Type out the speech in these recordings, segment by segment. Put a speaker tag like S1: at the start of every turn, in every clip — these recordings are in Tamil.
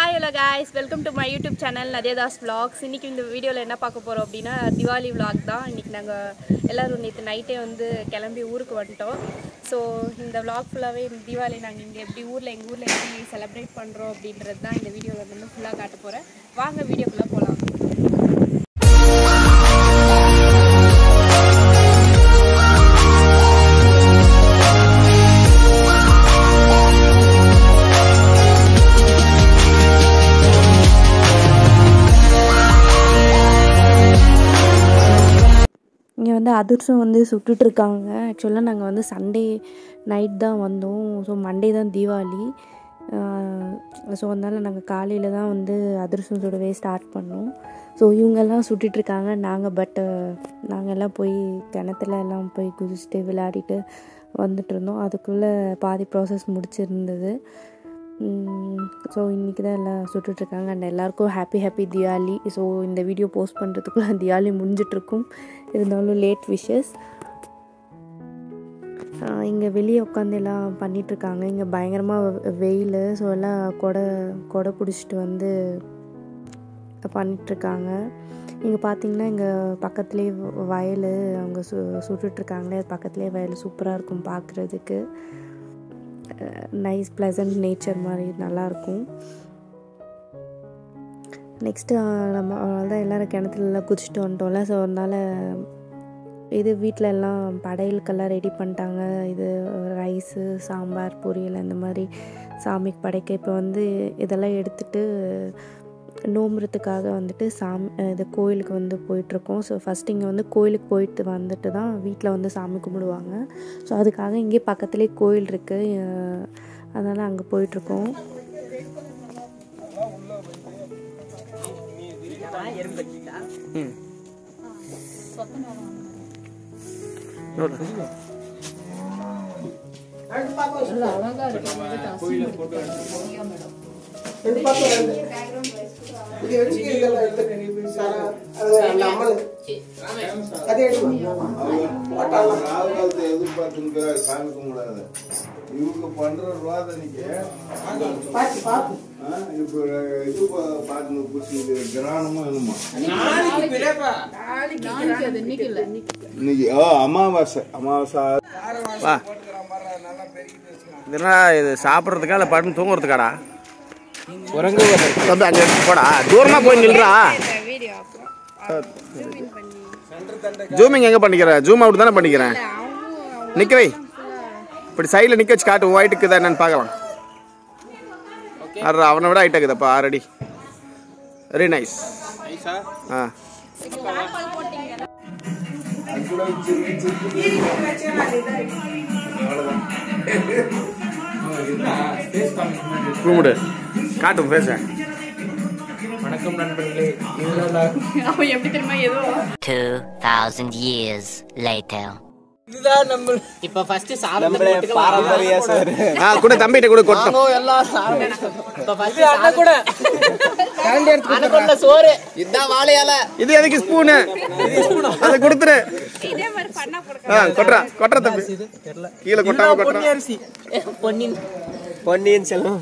S1: Hi hello guys welcome to my YouTube channel Nadiya's vlogs இன்னைக்கு இந்த வீடியோவில் என்ன பார்க்க போகிறோம் அப்படின்னா திவாலி vlog தான் இன்னைக்கு நாங்கள் எல்லோரும் நேற்று நைட்டே வந்து கிளம்பி ஊருக்கு வந்துட்டோம் ஸோ இந்த vlog ஃபுல்லாகவே தீபாவளி நாங்கள் இங்கே எப்படி ஊரில் எங்கள் ஊரில் எப்படி செலிப்ரேட் பண்ணுறோம் அப்படின்றது தான் இந்த வீடியோவில் வந்து ஃபுல்லாக காட்ட போகிறேன் வாங்க வீடியோக்குள்ளே போகலாம்
S2: இங்கே வந்து அதிர்சம் வந்து சுட்டுட்ருக்காங்க ஆக்சுவலாக நாங்கள் வந்து சண்டே நைட் தான் வந்தோம் ஸோ மண்டே தான் தீபாவளி ஸோ அதனால் நாங்கள் காலையில் தான் வந்து அதிர்சம் சுடவே ஸ்டார்ட் பண்ணோம் ஸோ இவங்கெல்லாம் சுட்டுட்ருக்காங்க நாங்கள் பட் நாங்கள் எல்லாம் போய் கிணத்துல எல்லாம் போய் குதிச்சுட்டு விளையாடிட்டு வந்துட்டு இருந்தோம் அதுக்குள்ளே பாதி ப்ராசஸ் முடிச்சிருந்தது ஸோ இன்றைக்கி தான் எல்லாம் சுட்டுட்ருக்காங்க அண்ட் எல்லாருக்கும் ஹாப்பி ஹாப்பி தியாலி ஸோ இந்த வீடியோ போஸ்ட் பண்ணுறதுக்குள்ளே தியாலி முடிஞ்சிட்ருக்கும் இருந்தாலும் லேட் விஷஸ் இங்கே வெளியே உட்காந்து எல்லாம் பண்ணிகிட்ருக்காங்க இங்கே பயங்கரமாக வெயில் ஸோ எல்லாம் கொடை கொடை பிடிச்சிட்டு வந்து பண்ணிகிட்ருக்காங்க இங்கே பார்த்தீங்கன்னா இங்கே பக்கத்துலேயே வயல் அவங்க சு சுட்டுட்ருக்காங்களே அது பக்கத்துலேயே வயல் சூப்பராக இருக்கும் பார்க்குறதுக்கு நைஸ் ப்ளசன்ட் நேச்சர் மாதிரி நல்லாயிருக்கும் நெக்ஸ்ட்டு நம்ம தான் எல்லோரும் கிணத்துலலாம் குதிச்சுட்டு வந்துட்டோம்ல ஸோ அதனால் இது வீட்டில் எல்லாம் படையலுக்கெல்லாம் ரெடி பண்ணிட்டாங்க இது ரைஸு சாம்பார் பொரியல் அந்த மாதிரி சாமிக்கு படைக்க இப்போ வந்து இதெல்லாம் எடுத்துகிட்டு நோம்புறதுக்காக வந்துட்டு சாமி இது கோயிலுக்கு வந்து போயிட்டுருக்கோம் ஸோ ஃபஸ்ட் இங்கே வந்து கோயிலுக்கு போயிட்டு வந்துட்டு தான் வீட்டில் வந்து சாமி கும்பிடுவாங்க ஸோ அதுக்காக இங்கே பக்கத்துலேயே கோயில் இருக்குது அதனால் அங்கே போயிட்டுருக்கோம்
S3: ராகுகாலத்தை எதிர்பார்த்துங்கிற சாமி கும்பிடாத இவங்க பண்ற ரோதனைக்கு ஆ, இப்ப இது பா- பாருங்க புடிச்சு கிரானமும் என்னமா இன்னைக்கு ஓ அமாவாசை அமாவாசை
S4: வா இதுனா இது சாப்பிட்றதுக்கா இல்லை படுத்து தூங்குறதுக்காடா தம்பி அங்கே எடுத்து போடா தூரமாக போய் நில்றா ஜூமிங் எங்கே பண்ணிக்கிற ஜூம் அவுட் தானே பண்ணிக்கிறேன் நிற்க வை இப்படி சைடில் நிற்க வச்சு காட்டு ஒயிட்டுக்கு தான் என்னன்னு பார்க்கலாம் அரை அவனை விட ஹைட் ஆகுதப்பா ஆல்ரெடி வெரி நைஸ் ஆ கும்பிடு காட்டும் பேச
S1: அவன் எப்படி தெரியுமா ஏதோ
S5: 2000 years later.
S6: இப்ப ஃபர்ஸ்ட் சாப்பிட்டு பாரம்பரிய சார்
S4: ஆ கூட தம்பிகிட்ட கூட கொட்டும்
S6: இப்ப ஃபர்ஸ்ட் அண்ணன் கூட அண்ணன் கூட சோறு இதான் வாழையால
S4: இது எதுக்கு ஸ்பூனு அதை கொடுத்துரு
S1: இதே மாதிரி பண்ணா கொடுக்க
S4: ஆ கொட்டுறா கொட்டுற தம்பி கீழே கொட்டாம கொட்டுறா
S6: பொன்னின் பொன்னியின் செல்வம்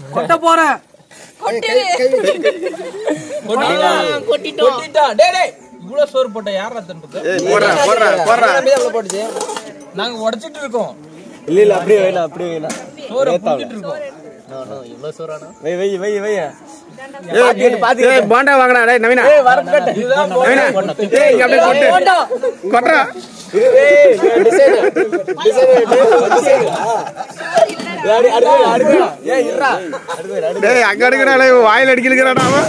S6: கொட்டிட்டோம்
S7: இவ்வளவு சோறு போட்ட யாரா தின்றது
S4: ஏய் போடுறா போடுறா போடுறா
S7: நாங்க உடைச்சிட்டு இருக்கோம்
S6: இல்ல இல்ல அப்படியே வேணாம் அப்படியே வேணாம்
S7: சோறு புடிச்சிட்டு இருக்கோம்
S6: இவ்வளவு சோறானா
S4: ஏய் ஏய் பாண்டா வாங்கடா டேய் நவீனா நவீனா ஏய் இங்க அப்படியே கொட்டு கொட்டுறா டேய் அங்க அடிக்கடா வாயில அடிக்கலுங்கடா அவன்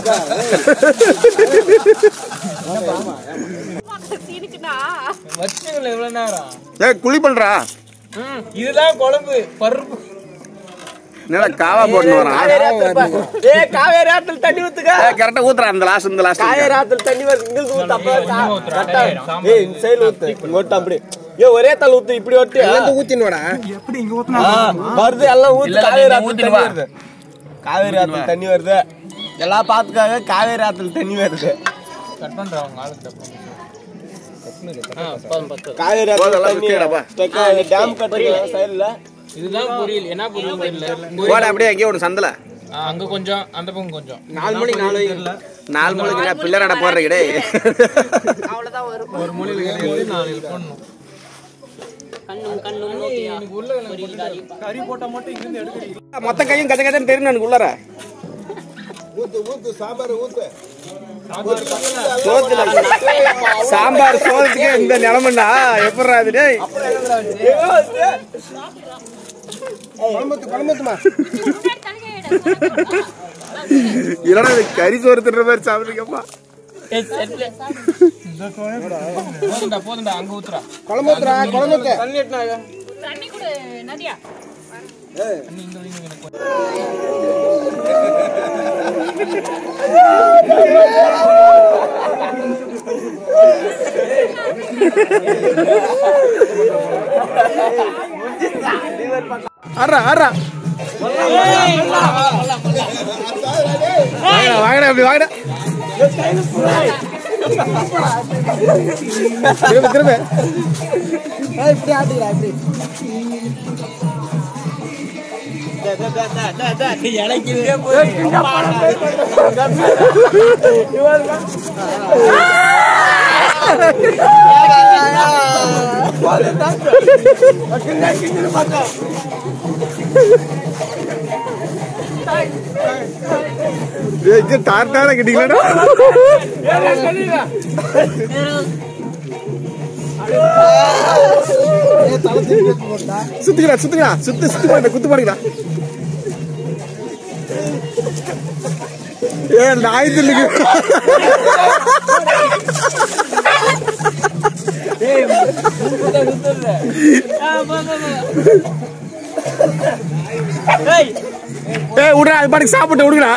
S1: சீனுக்குண்ணா
S7: வச்சுங்களேன் இவ்வளவு நேரம்
S4: ஏய் குழி பண்றா
S7: இதுதான் குழம்பு பருப்பு
S4: என்னடா காவா போட்டு வரான்
S6: ஏ காவேரி ஆத்துல தண்ணி ஊத்துக்க
S4: கரெக்டா ஊத்துறா அந்த லாஸ்ட் இந்த லாஸ்ட்
S6: காவேரி ஆத்துல தண்ணி வருது இங்க ஊத்து அப்ப கரெக்டா ஏய் இந்த சைடுல ஊத்து இங்க ஓட்டு அப்படி ஏ ஒரே தல ஊத்து இப்படி ஒட்டு
S4: ஊத்தினோடா
S6: ஆ, வருது எல்லாம் ஊத்து காவேரி ஆத்துல தண்ணி வருது காவேரி ஆத்துல தண்ணி வருது எல்லாம் பாத்துக்காக காவேரி ஆத்துல தண்ணி வருது
S7: கட் பண்றவங்க ஆளுக்கு
S6: காவேரி ஆத்துல
S4: போதெல்லாம்
S6: தண்ணி
S4: சுத்திடுறப்பா.
S6: ஸ்டெக்கா டேம் கட்டுறீங்க சைடுல
S7: இதுதான் பொரியல் என்ன பொரியல் தெரியல
S4: போட அப்படியே எங்கேயோ ஒன்று சந்தில
S7: ஆ, அங்க கொஞ்சம் அந்த பக்கம் கொஞ்சம்
S6: நாலு மணிக்கு நாலு வைக்கல
S4: நாலு மணிக்கு நான் பிள்ளை நட போடுறேன் டேய்
S1: அவ்வளோதான் வரும்
S7: ஒரு மொழியில் கிடையாது நாலு இது போடணும் எனக்கு உள்ள கறி போட்டா மட்டும் இங்கிருந்து எடுக்கிறீங்க
S4: மொத்த கையும் கதை கதைன்னு தெரியும் எனக்கு உள்ளார
S3: ஊத்து ஊத்து சாம்பார் ஊத்து
S4: சோத்துல சாம்பார் சோத்துக்கு இந்த நிலமண்டா எப்படா அது டேய்
S3: குழம்புத்து குழம்புத்துமா
S4: இல்லடா இது கறி சோறு தின்ற மாதிரி சாப்பிடுங்கப்பா
S7: போதுண்டா போதுண்டா அங்க ஊத்துறா
S3: குழம்புத்துறா குழம்புத்து
S6: தண்ணி எட்டினாங்க
S1: தண்ணி கொடு நதியா
S4: ஆறா ஆறா வாங்கடா வாங்கடா அப்படி வாங்கடா திரும்ப திரும்ப
S6: இப்படி ஆட்டுக்கிறா இப்படி
S4: ஏய், இது டார் டாரா கிட்டீங்களா சுத்துக்கடா சுத்துக்கடா சுத்து சுத்து பாருங்க குத்து பாருங்கடா ஏ நாய் தில்லுக்கு ஏய் விடுறா அது பாட்டுக்கு சாப்பிட்டு விடுங்கடா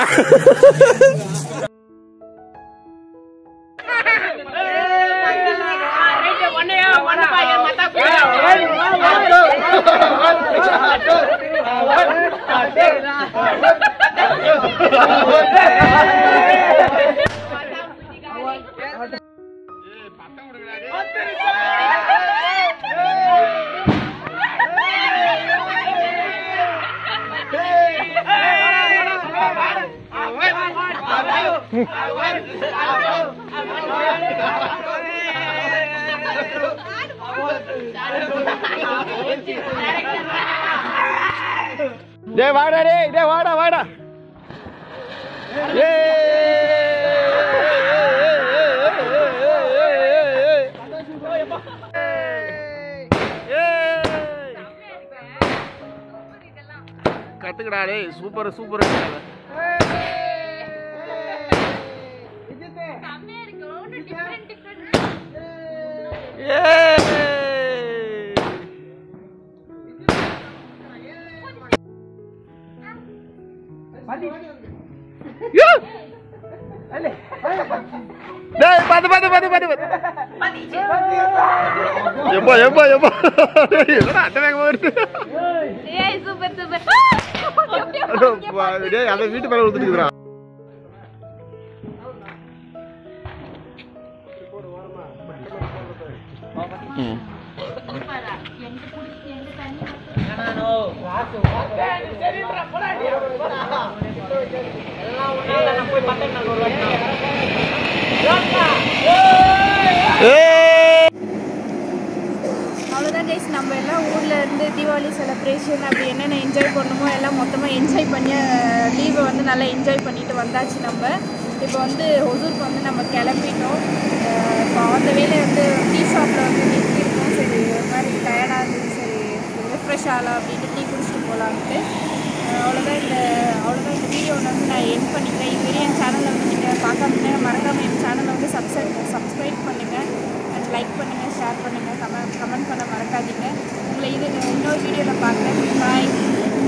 S4: டேய் வாடா டேய் டேய் வாடா வாடா கத்துக்கடா டேய் சூப்பர் சூப்பர் டேய் பாத்து பாத்து பாத்து பாத்து பாத்து எப்பா எப்பா எப்பா என்னடா அட்டை வேகமா வருது
S1: ஏய் சூப்பர் சூப்பர்
S4: அப்பா, டேய் அதை வீட்டு மேல ஊத்துட்டுக்குறான்
S1: அவ்வளோதான் கைஸ் நம்ம எல்லாம் ஊரில் இருந்து தீபாவளி செலிப்ரேஷன் அப்படி என்னென்ன என்ஜாய் பண்ணணுமோ எல்லாம் மொத்தமாக என்ஜாய் பண்ணி லீவை வந்து நல்லா என்ஜாய் பண்ணிட்டு வந்தாச்சு நம்ம இப்போ வந்து ஒசூருக்கு வந்து நம்ம கிளம்பிட்டோம் அஹ் இப்போ அந்த வேலை வந்து டீ ஷாப்பில் வந்து நிறுத்திருக்கோம் சரி ஒரு மாதிரி டயர்டாக இருந்தது சரி ரெஃப்ரெஷ் ஆகலாம் அப்படின்ட்டு டீ குடிச்சிட்டு போகலான்ட்டு அஹ் அவ்வளோதான் இந்த அவ்வளோதான் இந்த வீடியோ வந்து நான் என் பண்ணிக்கிறேன் இதுவரையும் என் சேனலை வந்து நீங்கள் பார்க்காம மறக்காமல் என் சேனலை வந்து சப்ஸ்கிரைப் சப்ஸ்கிரைப் பண்ணுங்கள் அண்ட் லைக் பண்ணுங்கள் ஷேர் பண்ணுங்கள் கமெண்ட் கமெண்ட் பண்ண மறக்காதீங்க உங்களை இது இன்னொரு வீடியோவில் பார்க்குறேன் பாய்